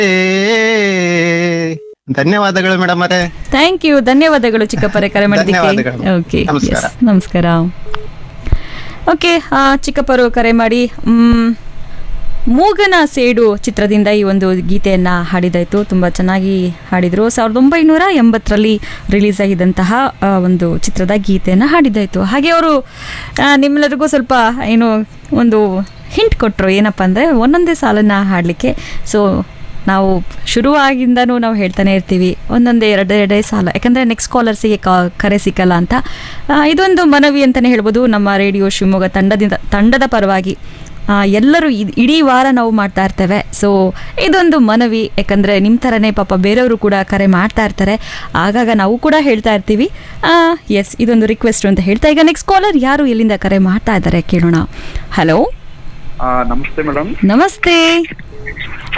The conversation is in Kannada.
ಧನ್ಯವಾದಗಳು ಮೇಡಮ್ ಅವರೇ ಥ್ಯಾಂಕ್ ಯು ಧನ್ಯವಾದಗಳು ಚಿಕ್ಕಪ್ಪರೆ ಕರೆ ಮಾಡಿದ್ದಕ್ಕೆ ಧನ್ಯವಾದಗಳು. ಓಕೆ ನಮಸ್ಕಾರ. ಎಸ್, ನಮಸ್ಕಾರ ಓಕೆ ಚಿಕ್ಕಪ್ಪರು ಕರೆ ಮಾಡಿ ಮ್, ಮೂಗನ ಸೇಡು ಚಿತ್ರದಿಂದ ಈ ಒಂದು ಗೀತೆಯನ್ನ ಹಾಡಿದಾಯ್ತು ತುಂಬ ಚೆನ್ನಾಗಿ ಹಾಡಿದ್ರು ಸಾವಿರದ ಒಂಬೈನೂರ ಎಂಬತ್ತರಲ್ಲಿ ರಿಲೀಸ್ ಆಗಿದ್ದಂತಹ ಆ, ಒಂದು ಚಿತ್ರದ ಗೀತೆಯನ್ನು ಹಾಡಿದ್ದಾಯ್ತು ಹಾಗೆ ಅವರು ನಿಮ್ಮೆಲ್ಲರಿಗೂ ಸ್ವಲ್ಪ ಏನು ಒಂದು ಹಿಂಟ್ ಕೊಟ್ಟರು ಏನಪ್ಪ ಅಂದರೆ ಒಂದೊಂದೇ ಸಾಲನ್ನು ಹಾಡಲಿಕ್ಕೆ ಸೊ ನಾವು ಶುರುವಾಗಿಂದನೂ ನಾವು ಹೇಳ್ತಾನೆ ಇರ್ತೀವಿ ಒಂದೊಂದೇ ಎರಡೆರಡೇ ಸಾಲ ಯಾಕಂದರೆ ನೆಕ್ಸ್ಟ್ ಕಾಲರ್ಸಿಗೆ ಕರೆ ಸಿಕ್ಕಲ್ಲ ಅಂತ ಆ, ಇದೊಂದು ಮನವಿ ಅಂತಲೇ ಹೇಳ್ಬೋದು ನಮ್ಮ ರೇಡಿಯೋ ಶಿವಮೊಗ್ಗ ತಂಡದಿಂದ ತಂಡದ ಪರವಾಗಿ ಆ, ಎಲ್ಲರೂ ಇದ್- ಇಡೀ ವಾರ ನಾವು ಮಾಡ್ತಾ ಇರ್ತೇವೆ ಸೊ ಇದೊಂದು ಮನವಿ ಯಾಕಂದರೆ ನಿಮ್ಮ ಥರನೇ ಪಾಪ ಬೇರೆಯವರು ಕೂಡ ಕರೆ ಮಾಡ್ತಾ ಇರ್ತಾರೆ ಆಗಾಗ ನಾವು ಕೂಡ ಹೇಳ್ತಾ ಇರ್ತೀವಿ ಎಸ್ ಇದೊಂದು ರಿಕ್ವೆಸ್ಟ್ ಅಂತ ಹೇಳ್ತಾ ಈಗ ನೆಕ್ಸ್ಟ್ ಕಾಲರ್ ಯಾರು ಎಲ್ಲಿಂದ ಕರೆ ಮಾಡ್ತಾ ಇದ್ದಾರೆ ಕೇಳೋಣ ಹಲೋ ಆ, ನಮಸ್ತೆ ಮೇಡಮ್ ನಮಸ್ತೆ